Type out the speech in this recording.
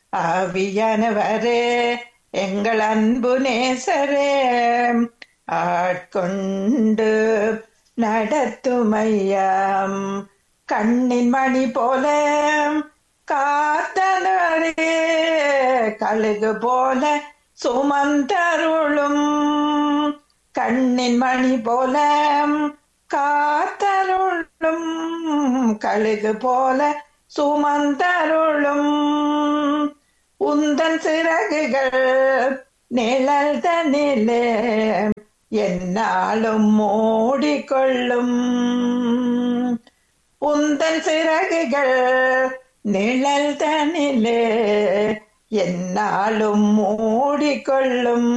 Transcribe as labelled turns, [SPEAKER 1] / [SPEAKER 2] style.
[SPEAKER 1] ஆவியானவரே எங்கள் அன்பு நேசரே ஆட்கொண்டு நடத்துமையாம் கண்ணின் மணி போல காத்தனரே கழுகு போல சுமந்தருளும் கண்ணின் மணி போல காத்தருளும் கழுகு போல சுமந்தருளும் உந்தன் சிறகுகள் நிழல் தனிலே என்னாலும் மூடிக்கொள்ளும் உந்தன் சிறகுகள் நிழல் தனிலே என்னாலும் மூடிக்கொள்ளும்